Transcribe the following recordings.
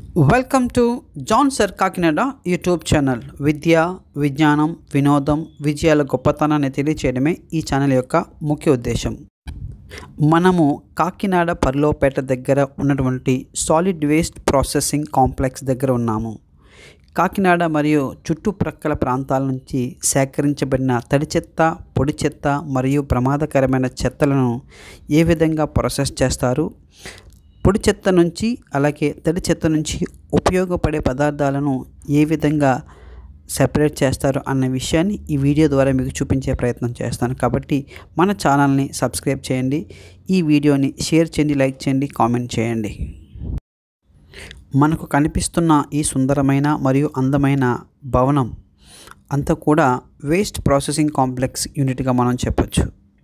Welcome to John sir Kakinada YouTube channel విద్య విజ్ఞానం వినోదం విజయాల గొప్పతనాన్ని తెలియచేయడమే ఈ ఛానల్ యొక్క ముఖ్య ఉద్దేశం మనము కాకినాడ పర్లోపేట దగ్గర ఉన్నటువంటి సాలిడ్ వేస్ట్ ప్రాసెసింగ్ కాంప్లెక్స్ దగ్గర ఉన్నాము కాకినాడ మరియు చుట్టుప్రక్కల ప్రాంతాల నుంచి సేకరించబడిన తడి చెత్త పొడి చెత్త మరియు ప్రమాదకరమైన చెత్తలను ఏ విధంగా ప్రాసెస్ చేస్తారు పొడి చెత్త నుంచి అలాగే తడి చెత్త నుంచి ఉపయోగపడే పదార్థాలను ఏ విధంగా సెపరేట్ చేస్తారు అన్న విషయాన్ని ఈ వీడియో ద్వారా మీకు చూపించే ప్రయత్నం చేస్తాను కాబట్టి మన ఛానల్ని సబ్స్క్రైబ్ చేయండి ఈ వీడియోని షేర్ చేయండి లైక్ చేయండి కామెంట్ చేయండి మనకు కనిపిస్తున్న ఈ సుందరమైన మరియు అందమైన భవనం అంతా కూడా వేస్ట్ ప్రాసెసింగ్ కాంప్లెక్స్ యూనిట్గా మనం చెప్పొచ్చు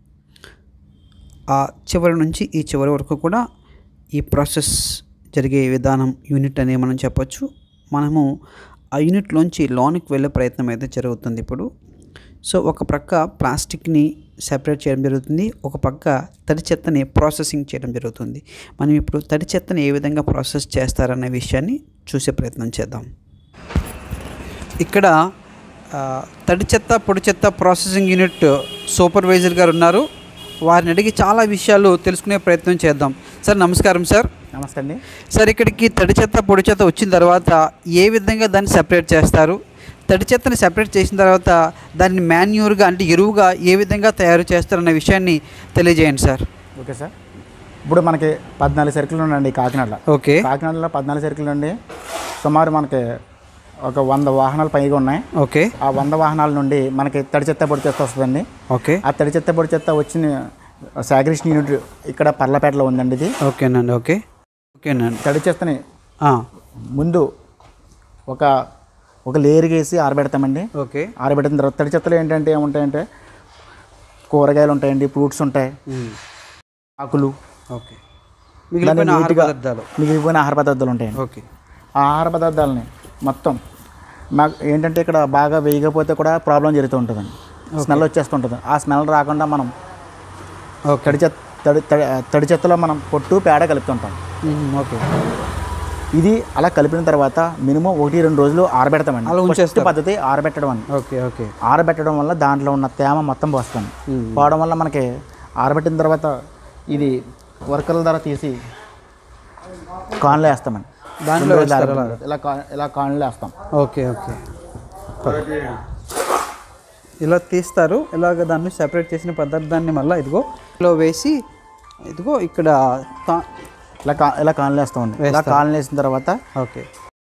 ఆ చివరి నుంచి ఈ చివరి వరకు కూడా ఈ ప్రాసెస్ జరిగే విధానం యూనిట్ అని మనం చెప్పొచ్చు మనము ఆ యూనిట్లోంచి లోనికి వెళ్ళే ప్రయత్నం అయితే జరుగుతుంది ఇప్పుడు సో ఒక ప్రక్క ప్లాస్టిక్ని సెపరేట్ చేయడం జరుగుతుంది ఒక పక్క తడి చెత్తని ప్రాసెసింగ్ చేయడం జరుగుతుంది మనం ఇప్పుడు తడి చెత్తని ఏ విధంగా ప్రాసెస్ చేస్తారనే విషయాన్ని చూసే ప్రయత్నం చేద్దాం ఇక్కడ ఆ, తడి చెత్త పొడి చెత్త ప్రాసెసింగ్ యూనిట్ సూపర్వైజర్ గారు ఉన్నారు వారిని అడిగి చాలా విషయాలు తెలుసుకునే ప్రయత్నం చేద్దాం సార్ నమస్కారం సార్ నమస్తే అండి సార్ ఇక్కడికి తడి చెత్త పొడి చెత్త వచ్చిన తర్వాత ఏ విధంగా దాన్ని సెపరేట్ చేస్తారు తడి చెత్తని సెపరేట్ చేసిన తర్వాత దాన్ని మాన్యూర్గా అంటే ఎరువుగా ఏ విధంగా తయారు చేస్తారన్న విషయాన్ని తెలియజేయండి సార్ ఓకే సార్ ఇప్పుడు మనకి పద్నాలుగు సర్కిల్ ఉండండి కాకినాడలో ఓకే కాకినాడలో పద్నాలుగు సర్కిల్ ఉండి సుమారు మనకి ఒక వంద వాహనాలు పైగా ఉన్నాయి ఓకే ఆ వంద వాహనాల నుండి మనకి తడి చెత్త పొడి చెత్త వస్తుందండి ఓకే ఆ తడి చెత్త పొడి చెత్త వచ్చిన సేకరించిన యూనిట్ ఇక్కడ పర్లపేటలో ఉందండి ఇది ఓకేనండి ఓకే ఓకేనండి తడి చెత్తని ఆ, ముందు ఒక ఒక లేయర్కి వేసి ఆరబెడతామండి ఓకే ఆరబెట్టిన తర్వాత తడి చెత్తలు ఏంటంటే ఏముంటాయంటే కూరగాయలు ఉంటాయండి ఫ్రూట్స్ ఉంటాయి ఉమ్, ఆకులు ఓకే మిగిలిపోయిన ఆహార నీట్గా- పదార్థాలు మిగిలిపోయిన ఆహార పదార్థాలు ఉంటాయండి ఓకే ఆ ఆహార పదార్థాలని మొత్తం మాకు ఏంటంటే ఇక్కడ బాగా వేయకపోతే కూడా ప్రాబ్లం జరుగుతూ ఉంటుందండి స్మెల్ వచ్చేస్తుంటుంది ఆ స్మెల్ రాకుండా మనం ఓకే తడి చెత్త తడి తడి తడి చెత్తలో మనం పొట్టు పేడ కలుపుతుంటాం ఉమ్, ఓకే ఇది అలా కలిపిన తర్వాత మినిమం ఒకటి రెండు రోజులు ఆరబెడతామండి అలా ఫస్ట్ ఉంచేస్తారు. పద్ధతి ఆరబెట్టడం అండి ఓకే ఓకే ఆరబెట్టడం వల్ల దాంట్లో ఉన్న తేమ మొత్తం పోస్తాం ఉమ్. పోవడం వల్ల మనకి ఆరబెట్టిన తర్వాత ఇది వర్కర్ల ద్వారా తీసి కాన్లో వేస్తామండి దాంట్లో రెండు రోజులు వేస్తారు ఆరబెట్టిన తర్వాత ఇలా కా- ఇలా కాన్లో వేస్తాం ఓకే ఓకే ఇలా తీస్తారు ఇలాగ దాన్ని సెపరేట్ చేసిన పదార్థాన్ని మళ్ళీ ఇదిగో ఇలా వేసి ఇదిగో ఇక్కడ తా- ఇలా కా ఇలా కాన్లు వేస్తామండి ఇలా వేస్తారు. కాన్లు వేసిన తర్వాత ఓకే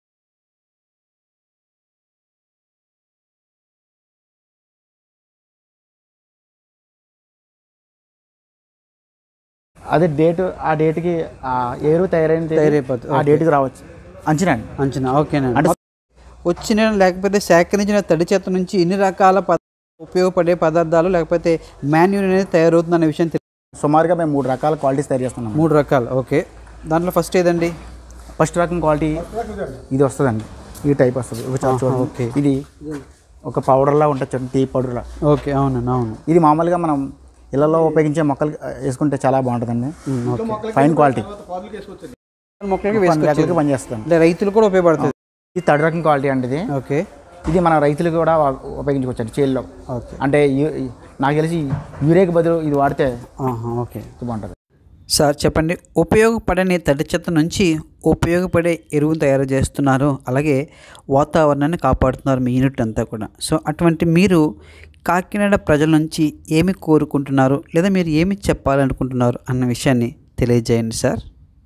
అదే డేట్ ఆ డేట్కి ఆ ఏరు తయారైన తేదీ తయారైపోతుంది. ఆ డేట్కి రావచ్చు అంచనా అండి అంచనా ఓకేనండి అంటే- వచ్చిన లేకపోతే సేకరించిన తడి చెత్త నుంచి ఎన్ని రకాల పద ఉపయోగపడే పదార్థాలు లేకపోతే మాన్యూర్ అనేది తయారవుతుంది విషయం తెలి- సుమారుగా మేము మూడు రకాల క్వాలిటీస్ తయారు చేస్తున్నాం మూడు రకాలు ఓకే దాంట్లో ఫస్ట్ ఏదండి ఫస్ట్ రకం క్వాలిటీ ఇది వస్తుందండి ఈ టైప్ వస్తుంది ఒక చాలా చూడండి. ఓకే. ఇది ఒక పౌడర్లా ఉంటుంది చూడండి టీ పౌడర్లా ఓకే అవునండి అవును ఇది మామూలుగా మనం ఇళ్లలో ఉపయోగించే మొక్కలు ఆ, వేసుకుంటే చాలా బాగుంటుందండి ఉమ్, ఓకే ఫైన్ క్వాలిటీ మొక్కలకి కొన్ని వేసుకోవచ్చు రకాలకి పనిచేస్తుంది అంటే రైతులు కూడా ఉపయోగపడుతుంది ఇది థర్డ్ రకం క్వాలిటీ అండి ఇది ఓకే ఇది మన రైతులు కూడా వా- ఉపయోగించుకోవచ్చు చేల్లో ఓకే అంటే యూ- నాకు తెలిసి యూరియాకి బదులు ఇది వాడితే ఆహా, ఓకే బాగుంటుంది సార్ చెప్పండి ఉపయోగపడని తడి చెత్త నుంచి ఉపయోగపడే ఎరువును తయారు చేస్తున్నారు అలాగే వాతావరణాన్ని కాపాడుతున్నారు మీ యూనిట్ అంతా కూడా సో అటువంటి మీరు కాకినాడ ప్రజల నుంచి ఏమి కోరుకుంటున్నారు లేదా మీరు ఏమి చెప్పాలనుకుంటున్నారు అన్న విషయాన్ని తెలియజేయండి సార్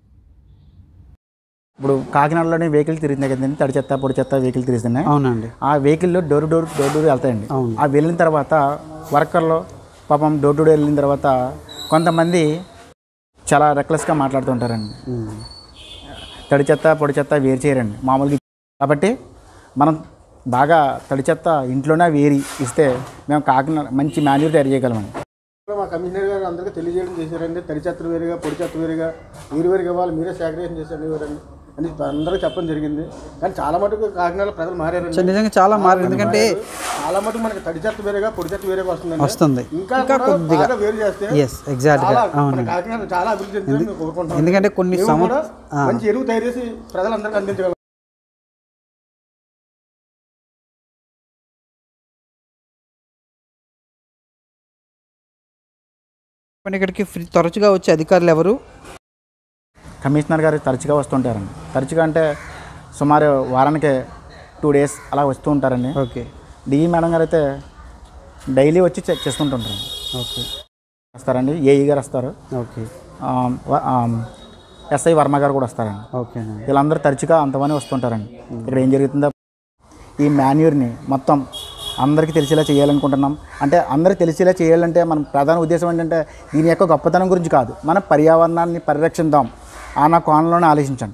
ఇప్పుడు కాకినాడలోనే వెహికల్ తిరుగుతున్నాయి కదండి తడి చెత్త పొడి చెత్త వెహికల్ తిరుగుతున్నాయి అవునండి ఆ వెహికల్లో డోర్ డోర్ డోర్ డోర్ వెళ్తాయండి అవును. ఆ వెళ్ళిన తర్వాత వర్కర్లు పాపం డోర్ టు డోర్ వెళ్ళిన తర్వాత కొంతమంది చాలా రెక్లెస్గా మాట్లాడుతుంటారండి ఉమ్, తడి చెత్త పొడి చెత్త వేరు చేయరండి మామూలుగా కాబట్టి మనం బాగా తడి చెత్త ఇంట్లోనే వేరి ఇస్తే మేము కాకినాడ మంచి మాన్యూర్ తయారు చేయగలమండి మా కమిషనర్ గారు అందరికీ తెలియజేయడం చేశారండి తడి చెత్త వేరుగా పొడి చెత్త వేరుగా మీరు వేరుగా ఇవ్వాలి మీరే సేకరేషన్ చేశారు ఇవ్వరండి అని అందరూ చెప్పడం జరిగింది కానీ చాలా మటుకు కాకినాడ ప్రజలు సో మారారండి నిజంగా చాలా మారింది ఎందుకంటే చాలా మటుకు మనకి తడి చెత్త వేరుగా పొడి చెత్త వేరుగా వస్తుందండి వస్తుంది ఇంకా కూడా కొద్దిగా బాగా వేరు చేస్తే ఎస్ ఎగ్జాక్ట్గా చాలా మన అవునండి కాకినాడ చాలా అభివృద్ధి చెందుతుందని మేము కోరుకుంటున్నాం ఎందుకంటే కొన్ని మేము సంవ కూడా మంచి ఎరువు తయారు చేసి ప్రజలందరికీ అందించగలం చెప్పండి ఇక్కడికి ఫ్రీ తరచుగా వచ్చే అధికారులు ఎవరు కమిషనర్ గారు తరచుగా వస్తుంటారండి తరచుగా అంటే సుమారు వారానికి టూ డేస్ అలా వస్తూ ఉంటారండి ఓకే డిఈ మేడం గారు అయితే డైలీ వచ్చి చెక్ చేసుకుంటుంటారు ఓకే వస్తారండి ఏఈ గారు వస్తారు ఓకే ఆ, వ- ఆ, ఎస్ఐ వర్మ గారు కూడా వస్తారండి ఓకేనా వీళ్ళందరూ తరచుగా అంతమని వస్తుంటారండి ఇక్కడ ఏం జరుగుతుందో ఈ మాన్యూర్ని మొత్తం అందరికీ తెలిసేలా చేయాలనుకుంటున్నాం అంటే అందరికీ తెలిసేలా చేయాలంటే మన ప్రధాన ఉద్దేశం ఏంటంటే దీని యొక్క గొప్పతనం గురించి కాదు మన పర్యావరణాన్ని పరిరక్షిద్దాం ఆ నా కోణంలోనే ఆలోచించండి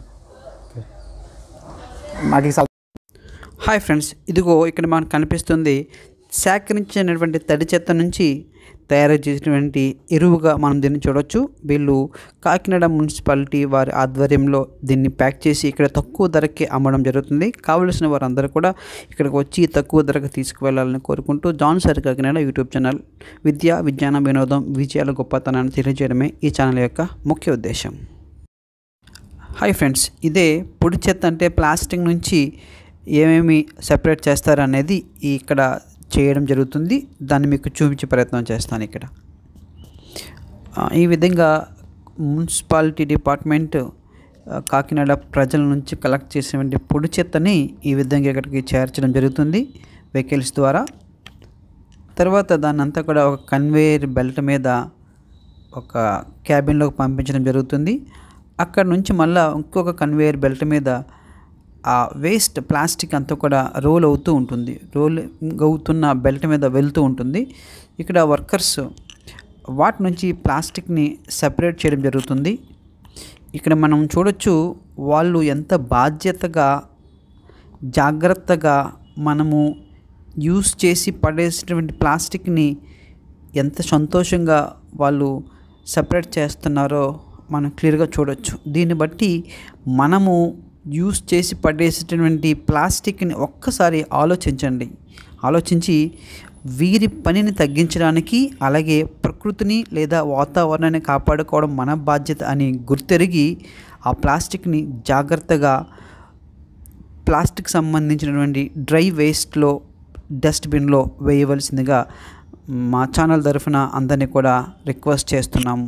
మాకు ఈ సల- హాయ్ ఫ్రెండ్స్ ఇదిగో ఇక్కడ మనకు కనిపిస్తుంది సేకరించినటువంటి తడి చెత్త నుంచి తయారు చేసినటువంటి ఎరువుగా మనం దీన్ని చూడొచ్చు వీళ్ళు కాకినాడ మున్సిపాలిటీ వారి ఆధ్వర్యంలో దీన్ని ప్యాక్ చేసి ఇక్కడ తక్కువ ధరకే అమ్మడం జరుగుతుంది కావలసిన వారందరూ కూడా ఇక్కడికి వచ్చి తక్కువ ధరకు తీసుకువెళ్ళాలని కోరుకుంటూ John sir Kakinada YouTube channel విద్య విజ్ఞానం వినోదం విజయాల గొప్పతనాన్ని తెలియజేయడమే ఈ ఛానల్ యొక్క ముఖ్య ఉద్దేశం హాయ్ ఫ్రెండ్స్ ఇదే పొడి చెత్త అంటే ప్లాస్టిక్ నుంచి ఏమేమి సెపరేట్ చేస్తారనేది ఇక్కడ చేయడం జరుగుతుంది దాన్ని మీకు చూపించే ప్రయత్నం చేస్తాను ఇక్కడ ఆ, ఈ విధంగా మున్సిపాలిటీ డిపార్ట్మెంట్ ఆ, కాకినాడ ప్రజల నుంచి కలెక్ట్ చేసినటువంటి పొడి చెత్తని ఈ విధంగా ఇక్కడికి చేర్చడం జరుగుతుంది వెహికల్స్ ద్వారా తర్వాత దాన్ని అంతా కూడా ఒక కన్వేయర్ బెల్ట్ మీద ఒక క్యాబిన్లోకి పంపించడం జరుగుతుంది అక్కడ నుంచి మళ్ళీ ఇంకొక కన్వేయర్ బెల్ట్ మీద ఆ వేస్ట్ ప్లాస్టిక్ అంతా కూడా రోల్ అవుతూ ఉంటుంది రోల్ అవుతున్న బెల్ట్ మీద వెళ్తూ ఉంటుంది ఇక్కడ వర్కర్స్ వాటి నుంచి ప్లాస్టిక్ని సెపరేట్ చేయడం జరుగుతుంది ఇక్కడ మనం చూడొచ్చు వాళ్ళు ఎంత బాధ్యతగా జాగ్రత్తగా మనము యూస్ చేసి పడేసినటువంటి ప్లాస్టిక్ని ఎంత సంతోషంగా వాళ్ళు సపరేట్ చేస్తున్నారో మనం క్లియర్గా చూడొచ్చు దీన్ని బట్టి మనము యూస్ చేసి పడేసేటటువంటి ప్లాస్టిక్ని ఒక్కసారి ఆలోచించండి ఆలోచించి వీరి పనిని తగ్గించడానికి అలాగే ప్రకృతిని లేదా వాతావరణాన్ని కాపాడుకోవడం మన బాధ్యత అని గుర్తెరిగి ఆ ప్లాస్టిక్ని జాగ్రత్తగా ప్లాస్టిక్ సంబంధించినటువంటి డ్రై వేస్ట్లో డస్ట్బిన్లో వేయవలసిందిగా మా ఛానల్ తరఫున అందరినీ కూడా రిక్వెస్ట్ చేస్తున్నాము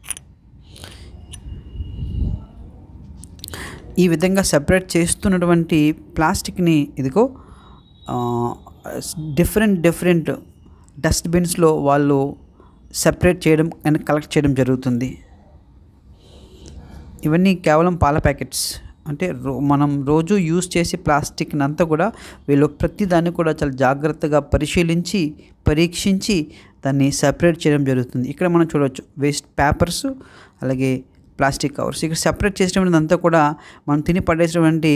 ఈ విధంగా సెపరేట్ చేస్తున్నటువంటి ప్లాస్టిక్ని ఇదిగో డిఫరెంట్ డిఫరెంట్ డస్ట్బిన్స్లో వాళ్ళు సెపరేట్ చేయడం అండ్ కలెక్ట్ చేయడం జరుగుతుంది ఇవన్నీ కేవలం పాల ప్యాకెట్స్ అంటే రో మనం రోజు యూజ్ చేసే ప్లాస్టిక్ని అంతా కూడా వీళ్ళు ప్రతి దాన్ని కూడా చాలా జాగ్రత్తగా పరిశీలించి పరీక్షించి దాన్ని సెపరేట్ చేయడం జరుగుతుంది ఇక్కడ మనం చూడవచ్చు వేస్ట్ పేపర్స్ అలాగే ప్లాస్టిక్ కవర్స్ ఇక్కడ సెపరేట్ చేసినటువంటి అంతా కూడా మనం తిని పడేసినటువంటి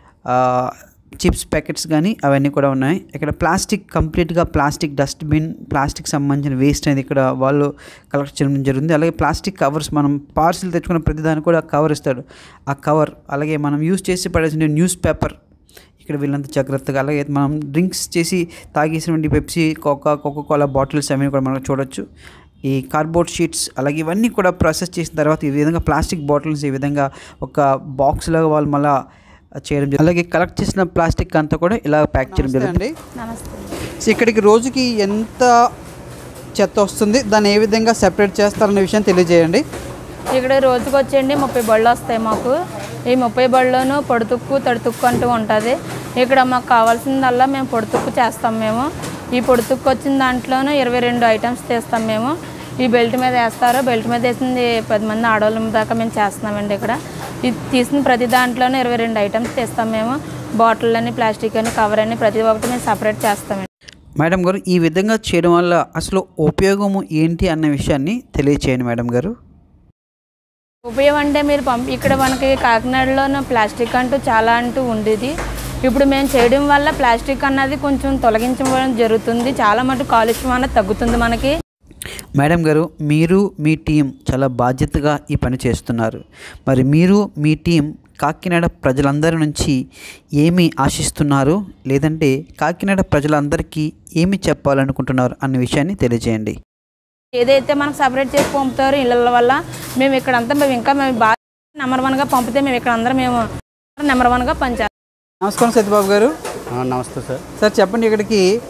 చిప్స్ ప్యాకెట్స్ కానీ అవన్నీ కూడా ఉన్నాయి ఇక్కడ ప్లాస్టిక్ కంప్లీట్గా ప్లాస్టిక్ డస్ట్బిన్ ప్లాస్టిక్ సంబంధించిన వేస్ట్ అనేది ఇక్కడ వాళ్ళు కలెక్ట్ చేయడం జరుగుతుంది అలాగే ప్లాస్టిక్ కవర్స్ మనం పార్సిల్ తెచ్చుకున్న ప్రతి దానికి కూడా కవర్ ఇస్తాడు ఆ కవర్ అలాగే మనం యూజ్ చేసి పడేసిన న్యూస్ పేపర్ ఇక్కడ వీళ్ళంతా జాగ్రత్తగా అలాగే మనం డ్రింక్స్ చేసి తాగేసినటువంటి Pepsi Coca Coca Cola bottles అవన్నీ కూడా మనం చూడొచ్చు ఈ కార్డ్బోర్డ్ షీట్స్ అలాగే ఇవన్నీ కూడా ప్రాసెస్ చేసిన తర్వాత ఈ విధంగా ప్లాస్టిక్ బాటిల్స్ ఈ విధంగా ఒక బాక్స్ లాగా వాళ్ళు మళ్ళీ చేయడం జరుగుతుంది. అలాగే కలెక్ట్ చేసిన ప్లాస్టిక్ అంతా కూడా ఇలా ప్యాక్ చేయడం జరుగుతుంది నమస్తే సో ఇక్కడికి రోజుకి ఎంత చెత్త వస్తుంది దాన్ని ఏ విధంగా సెపరేట్ చేస్తారనే విషయం తెలియజేయండి ఇక్కడ రోజుకి వచ్చేయండి ముప్పై బళ్ళు వస్తాయి మాకు ఈ ముప్పై బళ్ళలోనూ పొడితుక్కు తడితుక్కు అంటూ ఉంటుంది ఇక్కడ మాకు కావాల్సిందల్లా మేము పొడితుక్కు చేస్తాం మేము ఈ పొడితుక్కు వచ్చిన దాంట్లోనూ ఇరవై రెండు ఐటమ్స్ తీస్తాం మేము ఈ బెల్ట్ మీద వేస్తారు బెల్ట్ మీద వేసింది పది మంది ఆడవాళ్ళ దాకా మేము చేస్తున్నామండి ఇక్కడ ఇది తీసిన ప్రతి దాంట్లోనూ ఇరవై రెండు ఐటమ్స్ తీస్తాం మేము బాటిల్ అని ప్లాస్టిక్ అని కవర్ అని ప్రతి ఒక్కటి మేము సపరేట్ చేస్తామండి మేడం గారు ఈ విధంగా చేయడం వల్ల అసలు ఉపయోగము ఏంటి అన్న విషయాన్ని తెలియచేయండి మేడం గారు ఉపయోగం అంటే మీరు పంపి ఇక్కడ మనకి కాకినాడలోన ప్లాస్టిక్ అంటూ చాలా అంటూ ఉండేది ఇప్పుడు మేము చేయడం వల్ల ప్లాస్టిక్ అన్నది కొంచెం తొలగించడం జరుగుతుంది చాలా మటు కాలుష్యం అన్నది తగ్గుతుంది మనకి మేడం గారు మీరు మీ టీం చాలా బాధ్యతగా ఈ పని చేస్తున్నారు మరి మీరు మీ టీం కాకినాడ ప్రజలందరి నుంచి ఏమి ఆశిస్తున్నారు లేదంటే కాకినాడ ప్రజలందరికీ ఏమి చెప్పాలనుకుంటున్నారు అన్న విషయాన్ని తెలియజేయండి ఏదైతే మనకు సపరేట్ చేసి పంపుతారో ఇళ్ళ వల్ల మేము ఇక్కడంతా మేము ఇంకా మేము బాగా నెంబర్ వన్గా పంపితే మేము ఇక్కడ అందరం మేము నెంబర్ వన్గా పనిచేస్తాం నమస్కారం సత్యబాబు గారు ఆ, నమస్తే సార్ సార్ చెప్పండి ఇక్కడికి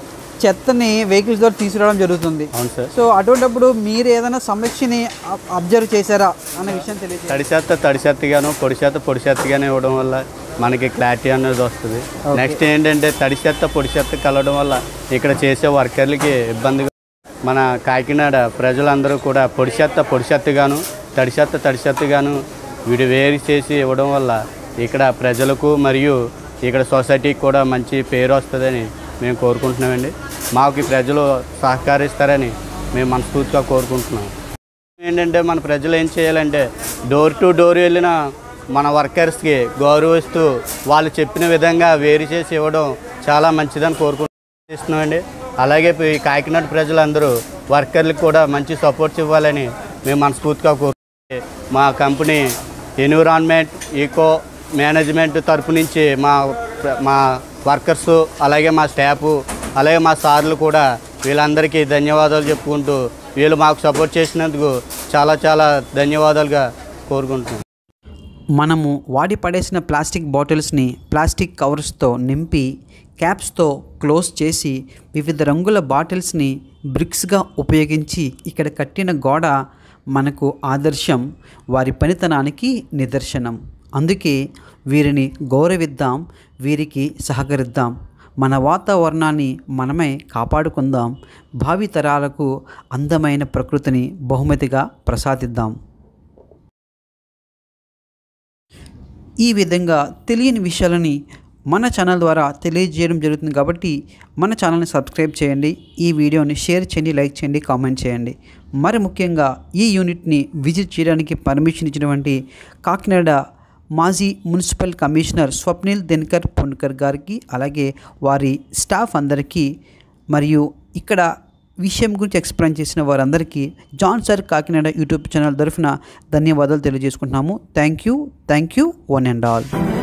చెత్తని వెహికల్స్ ద్వారా తీసుకురావడం జరుగుతుంది అవును సార్ సో అటువంటిప్పుడు మీరు ఏదైనా సమస్యని అబ్- అబ్జర్వ్ చేశారా అన్న విషయం తెలియజేయండి తడి చెత్త తడి చెత్తగాను పొడి చెత్త పొడి చెత్తగానే ఇవ్వడం వల్ల మనకి క్లారిటీ అనేది వస్తుంది నెక్స్ట్ ఏంటంటే తడి చెత్త పొడి చెత్త కలవడం వల్ల ఇక్కడ చేసే వర్కర్లకి ఇబ్బందిగా మన కాకినాడ ప్రజలందరూ కూడా పొడి చెత్త పొడి చెత్తగాను తడి చెత్త తడి చెత్తగాను వీడి వేరు చేసి ఇవ్వడం వల్ల ఇక్కడ ప్రజలకు మరియు ఇక్కడ సొసైటీకి కూడా మంచి పేరు వస్తుందని మేము కోరుకుంటున్నామండి మాకు ఈ ప్రజలు సహకరిస్తారని మేము మనస్ఫూర్తిగా కోరుకుంటున్నాం ఏంటంటే మన ప్రజలు ఏం చేయాలంటే డోర్ టు డోర్ వెళ్ళిన మన వర్కర్స్కి గౌరవిస్తూ వాళ్ళు చెప్పిన విధంగా వేరు చేసి ఇవ్వడం చాలా మంచిదని కోరుకుంటున్నామండి అలాగే ఈ కాకినాడ ప్రజలందరూ వర్కర్లకు కూడా మంచి సపోర్ట్స్ ఇవ్వాలని మేము మనస్ఫూర్తిగా కోరుకుంటే మా కంపెనీ ఎన్విరాన్మెంట్ ఈకో మేనేజ్మెంట్ తరపు నుంచి మా మా వర్కర్స్ అలాగే మా స్టాఫ్ అలాగే మా సార్లు కూడా వీళ్ళందరికీ ధన్యవాదాలు చెప్పుకుంటూ వీళ్ళు మాకు సపోర్ట్ చేసినందుకు చాలా చాలా ధన్యవాదాలుగా కోరుకుంటున్నాం మనము వాడి పడేసిన ప్లాస్టిక్ బాటిల్స్ని ప్లాస్టిక్ కవర్స్తో నింపి క్యాప్స్తో క్లోజ్ చేసి వివిధ రంగుల బాటిల్స్ని బ్రిక్స్గా ఉపయోగించి ఇక్కడ కట్టిన గోడ మనకు ఆదర్శం వారి పనితనానికి నిదర్శనం అందుకే వీరిని గౌరవిద్దాం వీరికి సహకరిద్దాం మన వాతావరణాన్ని మనమే కాపాడుకుందాం భావితరాలకు అందమైన ప్రకృతిని బహుమతిగా ప్రసాదిద్దాం ఈ విధంగా తెలియని విషయాలని మన ఛానల్ ద్వారా తెలియజేయడం జరుగుతుంది కాబట్టి మన ఛానల్ని సబ్స్క్రైబ్ చేయండి ఈ వీడియోని షేర్ చేయండి లైక్ చేయండి కామెంట్ చేయండి మరి ముఖ్యంగా ఈ యూనిట్ని విజిట్ చేయడానికి పర్మిషన్ ఇచ్చినటువంటి కాకినాడ మాజీ మున్సిపల్ కమిషనర్ స్వప్నిల్ దినకర్ పున్కర్ గారికి అలాగే వారి స్టాఫ్ అందరికీ మరియు ఇక్కడ విషయం గురించి ఎక్స్ప్లెయిన్ చేసిన వారందరికీ John sir Kakinada YouTube channel తరఫున ధన్యవాదాలు తెలియజేసుకుంటున్నాము thank you thank you one and all